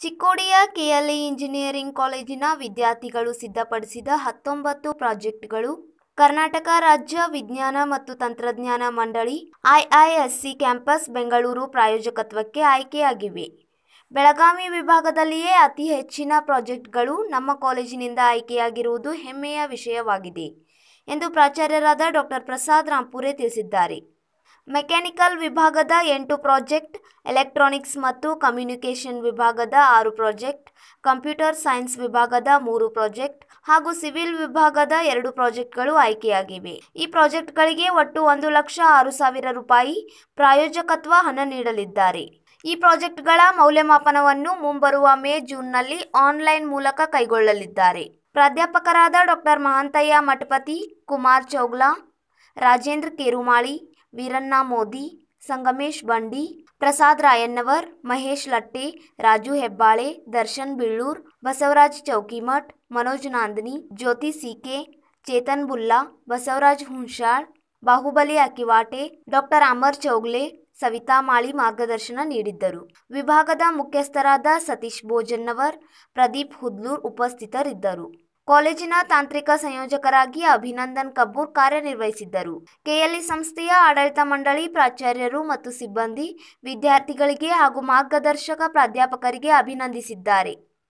ಚಿಕ್ಕೋಡಿಯ KLE engineering ಕಾಲೇಜಿನ ವಿದ್ಯಾರ್ಥಿಗಳು ಸಿದ್ಧಪಡಿಸಿದ ಹತ್ತೊಂಬತ್ತು ಪ್ರಾಜೆಕ್ಟ್ಗಳು ಕರ್ನಾಟಕ ರಾಜ್ಯ ವಿಜ್ಞಾನ ಮತ್ತು ತಂತ್ರಜ್ಞಾನ ಮಂಡಳಿ ಐಐಎಸ್ಸಿ ಕ್ಯಾಂಪಸ್ ಬೆಂಗಳೂರು ಪ್ರಾಯೋಜಕತ್ವಕ್ಕೆ ಆಯ್ಕೆಯಾಗಿವೆ ಬೆಳಗಾವಿ ವಿಭಾಗದಲ್ಲಿಯೇ ಅತಿ ಹೆಚ್ಚಿನ ಪ್ರಾಜೆಕ್ಟ್ಗಳು ನಮ್ಮ ಕಾಲೇಜಿನಿಂದ ಆಯ್ಕೆಯಾಗಿರುವುದು ಹೆಮ್ಮೆಯ ವಿಷಯವಾಗಿದೆ ಎಂದು ಪ್ರಾಚಾರ್ಯರಾದ ಡಾಕ್ಟರ್ ಪ್ರಸಾದ್ ರಾಂಪುರೆ ತಿಳಿಸಿದ್ದಾರೆ ಮೆಕ್ಯಾನಿಕಲ್ ವಿಭಾಗದ ಎಂಟು ಪ್ರಾಜೆಕ್ಟ್ ಎಲೆಕ್ಟ್ರಾನಿಕ್ಸ್ ಮತ್ತು ಕಮ್ಯುನಿಕೇಷನ್ ವಿಭಾಗದ ಆರು ಪ್ರಾಜೆಕ್ಟ್ ಕಂಪ್ಯೂಟರ್ ಸೈನ್ಸ್ ವಿಭಾಗದ ಮೂರು ಪ್ರಾಜೆಕ್ಟ್ ಹಾಗೂ ಸಿವಿಲ್ ವಿಭಾಗದ ಎರಡು ಪ್ರಾಜೆಕ್ಟ್ಗಳು ಆಯ್ಕೆಯಾಗಿವೆ ಈ ಪ್ರಾಜೆಕ್ಟ್ಗಳಿಗೆ ಒಟ್ಟು ಒಂದು ಲಕ್ಷ ಆರು ಸಾವಿರ ರೂಪಾಯಿ ಪ್ರಾಯೋಜಕತ್ವ ಹಣ ನೀಡಲಿದ್ದಾರೆ ಈ ಪ್ರಾಜೆಕ್ಟ್ಗಳ ಮೌಲ್ಯಮಾಪನವನ್ನು ಮುಂಬರುವ ಮೇ ಜೂನ್ನಲ್ಲಿ ಆನ್ಲೈನ್ ಮೂಲಕ ಕೈಗೊಳ್ಳಲಿದ್ದಾರೆ ಪ್ರಾಧ್ಯಾಪಕರಾದ doctor Mahantayya Mathapati Kumar Chougla Rajendra Kerumali Veeranna Modi Sangamesh Bandi Prasad Rayannavar Mahesh Latte Raju Hebbale Darshan Billur Basavaraj Choukimath Manoj Nandani Jyothi CK Chetan Bulla Basavaraj Hunasal Bahubali Akivate doctor Amar Chougle Savita Mali ಮಾರ್ಗದರ್ಶನ ನೀಡಿದ್ದರು ವಿಭಾಗದ ಮುಖ್ಯಸ್ಥರಾದ ಸತೀಶ್ ಭೋಜನ್ನವರ್ ಪ್ರದೀಪ್ ಹುದ್ಲೂರ್ ಉಪಸ್ಥಿತರಿದ್ದರು ಕಾಲೇಜಿನ ತಾಂತ್ರಿಕ ಸಂಯೋಜಕರಾಗಿ ಅಭಿನಂದನ್ ಕಬ್ಬೂರ್ ಕಾರ್ಯನಿರ್ವಹಿಸಿದ್ದರು ಕೆಎಲ್ಇ ಸಂಸ್ಥೆಯ ಆಡಳಿತ ಮಂಡಳಿ ಪ್ರಾಚಾರ್ಯರು ಮತ್ತು ಸಿಬ್ಬಂದಿ ವಿದ್ಯಾರ್ಥಿಗಳಿಗೆ ಹಾಗೂ ಮಾರ್ಗದರ್ಶಕ ಪ್ರಾಧ್ಯಾಪಕರಿಗೆ ಅಭಿನಂದಿಸಿದ್ದಾರೆ